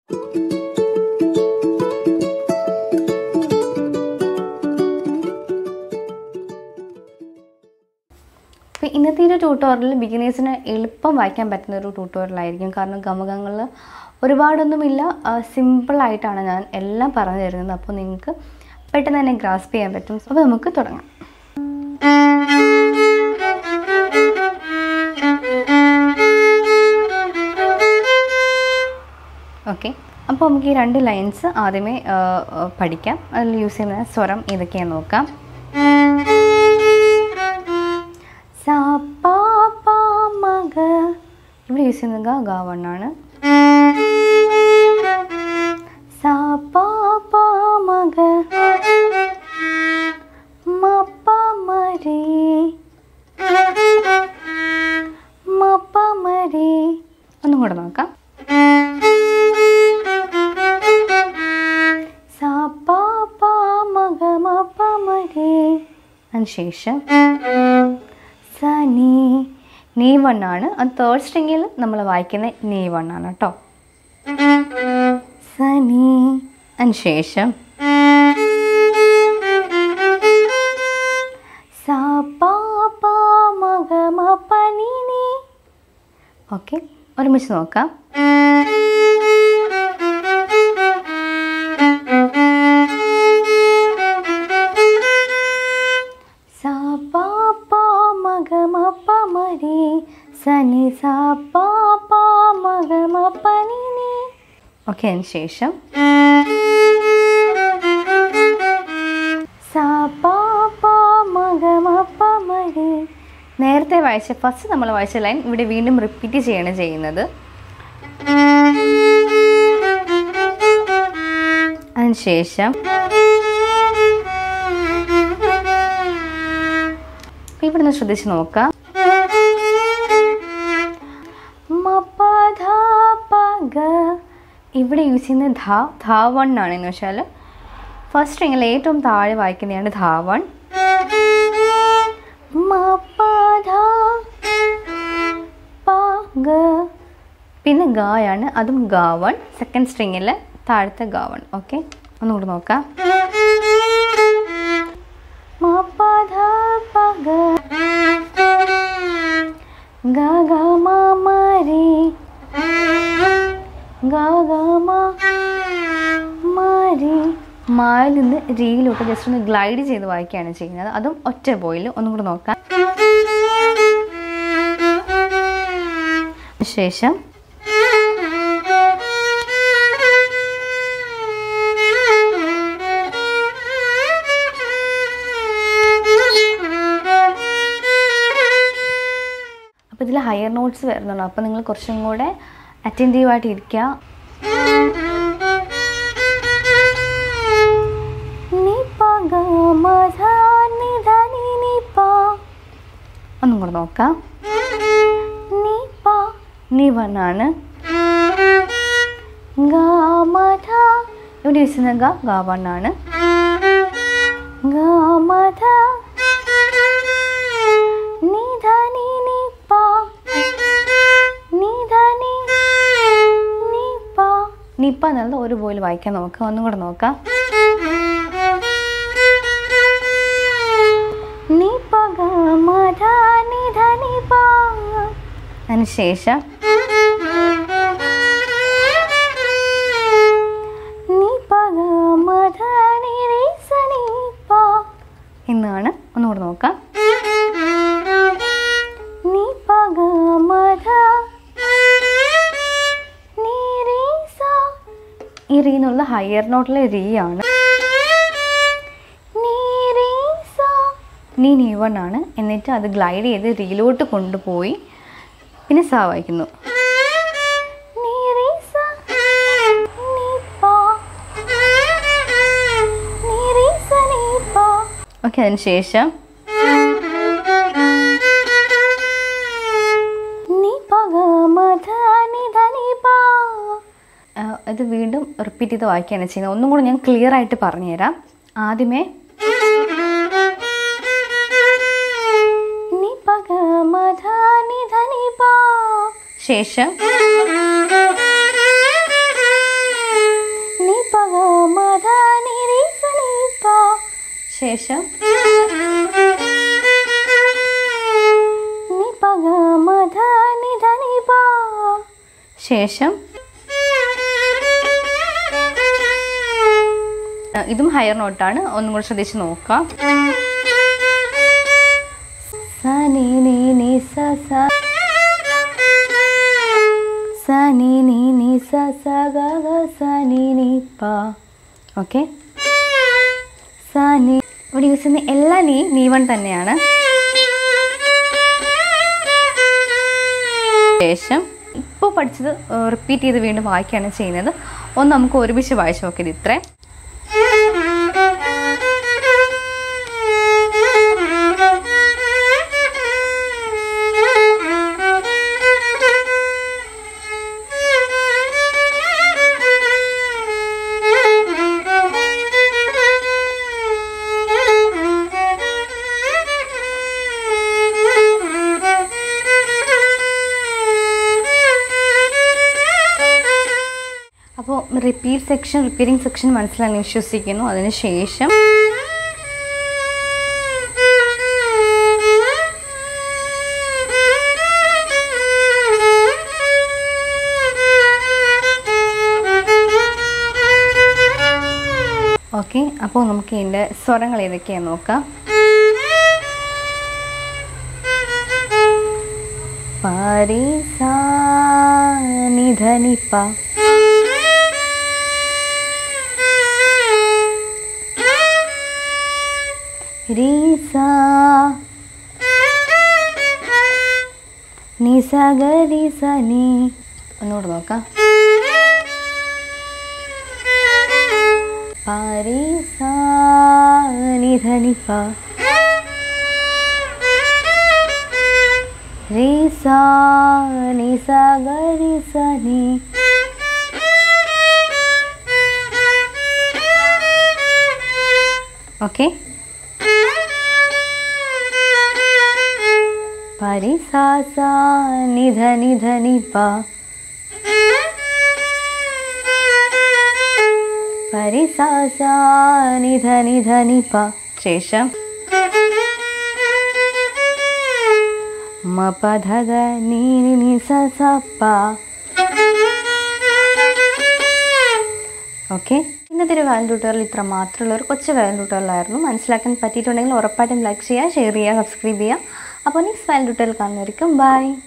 അപ്പോൾ ഇന്നത്തെ ഒരു ട്യൂട്ടോറിയൽ ബിഗിനേഴ്സിന് എളുപ്പം വായിക്കാൻ പറ്റുന്ന ഒരു ട്യൂട്ടോറിയലായിരിക്കും കാരണം ഗമകങ്ങളിൽ ഒരുപാടൊന്നുമില്ല സിമ്പിളായിട്ടാണ് ഞാൻ എല്ലാം പറഞ്ഞു തരുന്നത് അപ്പോൾ നിങ്ങൾക്ക് പെട്ടെന്ന് തന്നെ ഗ്രാസ്പ് ചെയ്യാൻ പറ്റും അപ്പോൾ നമുക്ക് തുടങ്ങാം ഓക്കെ അപ്പോൾ നമുക്ക് ഈ രണ്ട് ലൈൻസ് ആദ്യമേ ആ, ആ, പഠിക്കാം അതിൽ യൂസ് ചെയ്യുന്ന സ്വരം ഏതൊക്കെയാണെന്ന് നോക്കാം സാ പാ പാ മഗ ഇവിടെ യൂസ് ചെയ്യുന്നത് ഗ ഗ വണ്ണാണ് സാ പാ പാ മഗ മ പ മ രേ മ പ മ രേ ഒന്നും കൂടെ നോക്കാം സാ പാ പാ മഗ മ പ മ രേ അതിനുശേഷം സനി നീ വണ്ണാണ് അത് തേർഡ് സ്ട്രിങ്ങിൽ നമ്മൾ വായിക്കുന്ന നീ വണ്ണാണ് കേട്ടോ സനി അതിനുശേഷം സാ പാ പാ മഗ മ പ നീ നീ ഓക്കെ ഒരുമിച്ച് നോക്കാം സാ പാ പാ മഗ മ പ മ രേ സനി സാ പാ പാ മഗ മ പ നീ നീ ഓക്കെ അതിന് ശേഷം സാ പാ പാ മഗ മ പ മ രേ നേരത്തെ വായിച്ച ഫസ്റ്റ് നമ്മൾ വായിച്ച ലൈൻ ഇവിടെ വീണ്ടും റിപ്പീറ്റ് ചെയ്യാണ് ചെയ്യുന്നത് അതിനുശേഷം ഇവിടെ നിന്ന് ശ്രദ്ധിച്ച് നോക്കാം മ പ ധ പ ഗ ഇവിടെ യൂസ് ചെയ്യുന്ന ധ ധ വൺ ആണ് എന്ന് വെച്ചാൽ ഫസ്റ്റ് സ്ട്രിങ്ങിൽ ഏറ്റവും താഴെ വായിക്കുന്നതാണ് ധ വൺ മ പ ധ പ ഗ പിന്നെ ഗായാണ് അതും ഗ വൺ സെക്കൻഡ് സ്ട്രിങ്ങിൽ താഴത്തെ ഗ വൺ ഓക്കെ ഒന്നുകൂടി നോക്കാം മ പ ധ പ ഗ ഗ ഗ മ മ രേ ഗ ഗ മ മ രേ മായിൽ നിന്ന് രീയിലോട്ട് ജസ്റ്റ് ഒന്ന് ഗ്ലൈഡ് ചെയ്ത് വായിക്കുകയാണ് ചെയ്യുന്നത് അതും ഒറ്റ ബോയിൽ ഒന്നും കൂടെ നോക്കാം ശേഷം അപ്പോൾ ഇതിൽ ഹയർ നോട്ട്സ് വരുന്നുണ്ട് അപ്പോൾ നിങ്ങൾ കുറച്ചും കൂടെ അറ്റൻറ്റീവായിട്ട് ഇരിക്കുക നി പ ഗ മ ധ നി ധ നി നി പ ഒന്നും കൂടെ നോക്കാം നി പ നി വണ്ണാണ് ഗ മ ധ ഇവിടെ യൂസ് ചെയ്യുന്ന ഗ ഗ വണ്ണാണ് ഗ മ ധ നി ധ നി നി പ നി ധ നി നി പ നിപ്പ എന്നുള്ളത് ഒരു ബോയിൽ വായിക്കാൻ നോക്കാം ഒന്നും കൂടെ നോക്കാം നി പ ഗ മ ധ നി ധ നി പ അതിനുശേഷം നി പ ഗ മ ധ നി രി സ നി പ എന്നാണ് ഒന്നുകൂടെ നോക്കാം നി പ ഗ മ ധ നി രി സ ഈ റീ എന്നുള്ള ഹയർ നോട്ടിലെ റീ ആണ് നീ രി സ. നീ നീ വൺ ആണ് എന്നിട്ട് അത് ഗ്ലൈഡ് ചെയ്ത് റീലോട്ട് കൊണ്ടുപോയി പിന്നെ സാ വായിക്കുന്നു നീ രി സ. നീ പ. നീ രി സ നീ പ. ഓക്കെ അതിന് ശേഷം നീ പ ഗ മ ധ നി ധ നി പ. ആ, ഇത് വീണ്ടും റിപ്പീറ്റ് ചെയ്ത് വായിക്കുകയാണ് ചെയ്യുന്നത് ഒന്നും കൂടി ഞാൻ ക്ലിയർ ആയിട്ട് പറഞ്ഞുതരാം ആദ്യമേ നി പ ഗ മ ധ നി ധ നി പ. ശേഷം ശേഷം നി പ ഗ മ ധ നി ധ നി പ ശേഷം ആ, ഇതും ഹയർ നോട്ടാണ് ഒന്നും കൂടി ശ്രദ്ധിച്ച് നോക്കാം സ നി നി നി സ സ സ നി നി നി സ സ ഗ ഗ സ നി നി പ ഓക്കെ സ നി ഇവിടെ യൂസ് ചെയ്യുന്ന എല്ലാ നീ നീ വൺ തന്നെയാണ് ശേഷം ഇപ്പോൾ പഠിച്ചത് റിപ്പീറ്റ് ചെയ്ത് വീണ്ടും വായിക്കുകയാണ് ചെയ്യുന്നത് ഒന്ന് നമുക്ക് ഒരുമിച്ച് വായിച്ച് നോക്കിയത് ഇത്രയും അപ്പോൾ റിപ്പീറ്റ് സെക്ഷൻ റിപ്പീറ്റിംഗ് സെക്ഷൻ മനസ്സിലാണെന്ന് വിശ്വസിക്കുന്നു അതിന് ശേഷം ഓക്കെ അപ്പോൾ നമുക്ക് ഇതിൻ്റെ സ്വരങ്ങൾ ഏതൊക്കെയാണെന്ന് നോക്കാം പാരി സാ നിധനി പ രി സാ നി സ ഗ രി സ നി ഒന്നുകൂടെ നോക്കാം പാരി സാ നി ധ നി പ രി സാ നി സ ഗ രി സ നി ഓക്കെ പരി സാ സാ നിധ നിധ നി പ പരി സാ സാ നിധ നിധ നി പ ശേഷം മ പ ധ ഗ നീ നി നി സ സ പ ഓക്കെ ഇന്നത്തെ ഒരു വാലൻ ട്യൂട്ടോറിയൽ ഇത്ര മാത്രമുള്ള ഒരു കൊച്ചു വാലൻ ട്യൂട്ടോറിയലായിരുന്നു മനസ്സിലാക്കാൻ പറ്റിയിട്ടുണ്ടെങ്കിൽ ഉറപ്പായിട്ടും ലൈക്ക് ചെയ്യുക ഷെയർ ചെയ്യുക സബ്സ്ക്രൈബ് ചെയ്യുക അപ്പോൾ നെക്സ്റ്റ് വാലൻ ട്യൂട്ടോറിയൽ കാണുന്നവരിക്കും ബൈ